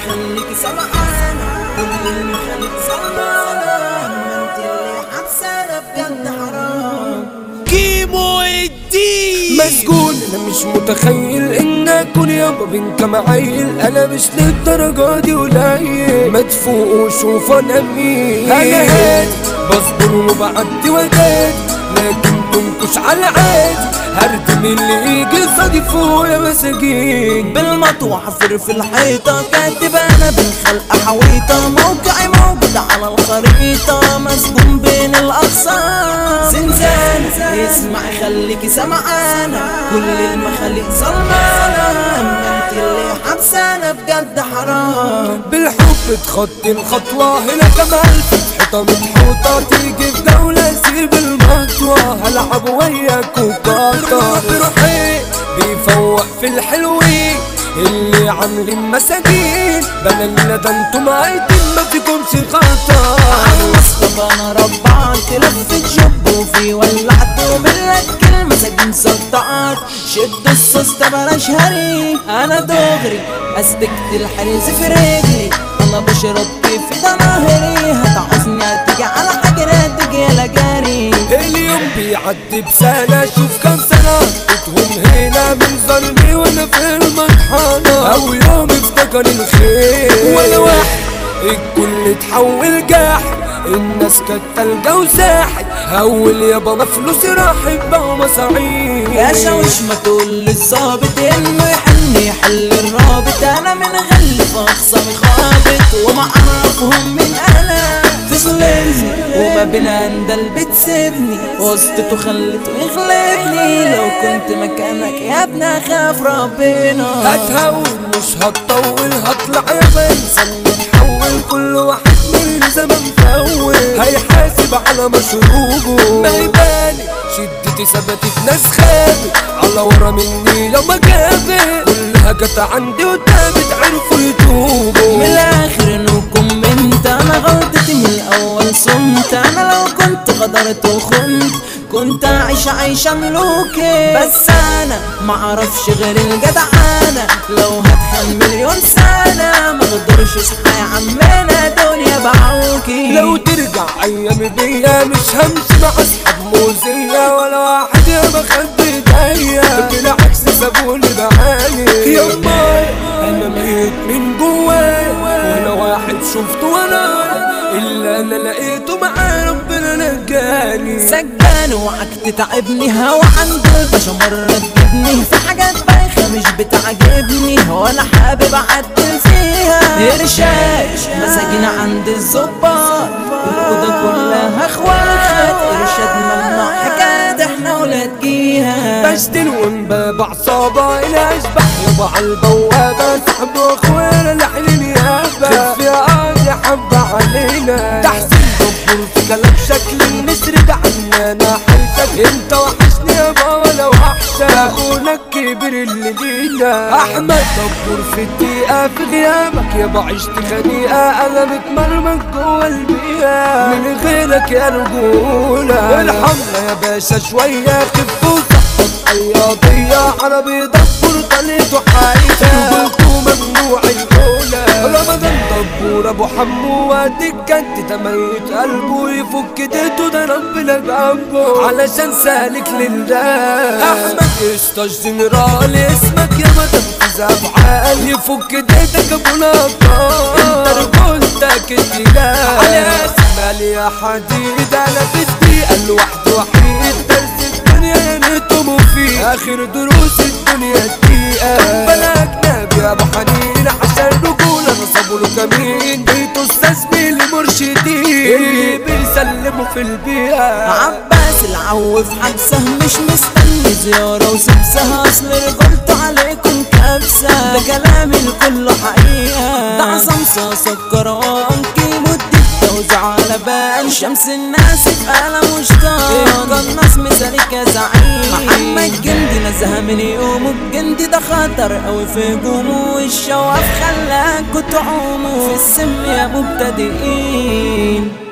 خليكي سمعانة كل المخالف سلمانة ما انت اللي حبسانة بجد حرام كيمو الدين مسجون انا مش متخيل ان اكون يابا بنت معيل انا مش للدرجة دي قليل ما تفوقوا شوفوا انا مين انا هادي بصبر وبعدي وداد لكن تنكش على عادي هردم اللي يجي صديفه يا مساجين بالمطوع حفر في الحيطة كاتب انا بالخلق حويطة موقعي موجود على الخريطة مسجون بين الاقسام زنزانة اسمعي خليكي سمعانة كل المخاليق ظلمانة اما انت اللي حبسانة بجد حرام بالحب تخطي الخطوة هنا كمان في حيطة متحوطة تيجي في دولة سيب المطوة هلعب وياك وقاطع بروحي بيفوق في الحلوين اللي عاملين مساجين بنا ده انتم عايدين ما فيكمش خطا عن مصطفى انا ربعت لفت جب وفي ولعت وبالك المساجين صدعت شد الصوص ده بلاش هري انا دغري استكت الحريز في رجلي انا بشرب كيف ده نهري هتعوزني هتيجي على حجري تجي لا جاري اليوم بيعدي بسنة شوف كم سنة بتهم هنا من ظلمي وانا في المطحنة او يوم افتكر الخير ولا واحد الكل اتحول جاحد الناس كانت تلجا وساحد اول يابا ما فلوسي راحت بقوا مصاعيد يا شاوش ما تقول للظابط انه يحن يحل الرابط انا من غلف اخصامي خابط وما اعرفهم من انا تظلمني وما بين اندل بتسيبني وسطته خلته يغلبني لو كنت مكانك يا ابني اخاف ربنا هتهون مش هتطول هطلع يا بنسى نتحول كل واحد من زمن فول هيحاسب على مشروبه ما يبالي شدتي ثبتت ناس خابت على ورا مني لو ما جابت كلها جت عندي وتابت عرفوا يتوبوا من الاخر انكم انت انا غلطتي من الاول صمت انا لو كنت غدرت وخنت كنت عايش عيشة ملوكي بس انا معرفش غير الجدعانة لو هتحن مليون سنة مقدرش اصحى يا عمنا دنيا بعوكي لو ترجع ايام بيا مش همشي مع اصحاب موزية ولا واحد يا بخد ايديا بالعكس سابوني بعاني يا ماي انا ميت من جوايا ولا واحد شفته وانا الا انا لقيته مع ربنا نجاني سجان وعك تتعبني هوا عند الباشا مرة تجيبني في حاجات بايخة مش بتعجبني وانا حابب اعدل فيها ارشاد مساجين عند الظباط الأوضة كلها اخوات ارشاد ممنوع حكايات احنا ولاد جيها بشتل ومباب عصابة الى اشبح يابا عالبوابة سحب واخوانا لحن اليابة خف يا قاضي حبة علينا تحسين دبر في كلام شكل النسر ده عنانا حيشك انت وحشني يابا ولا وحشة اخونا الكبير اللي لينا احمد دبر في الدقيقة في غيابك يابا عشت خنيقة انا متمرمط جوا البيئة من غيرك يا رجولة الحملة يا باشا شوية خف وصحت الرياضية عربي دبر طليته حايشة ممنوع الأولى رمضان دبور أبو حمو وادي كانت تميت قلبه يفك ديته ده ربنا جنبه علشان سالك لله أحمد قشطة جنرال اسمك يا مدام تنفذ أفعال يفك ديتك أبو نطار انت رجولتك الدلال على اسمال يا حديد أنا في الدقيقة الواحد وحيد درس الدنيا يا نيته مفيد آخر دروس الدنيا الدقيقة ربنا أجنبي يا أبو حنين عشان رجولة نصبوا له كمين بيته أستاذ بيلي مرشدين اللي بيسلموا في البيئة عباس العو في حبسه مش مستني زيارة وسبسها اصل رجلته عليكم كبسة ده كلامي الكل حقيقة ده عصام صاصة الكروان كيمو توزع على بال شمس الناس في قلم وشطان قناص مثالك يا زعيم محمد جندي نزهة من يومه الجندي ده خطر قوي في هجومه والشواف خلاكوا تعوموا في السم يا مبتدئين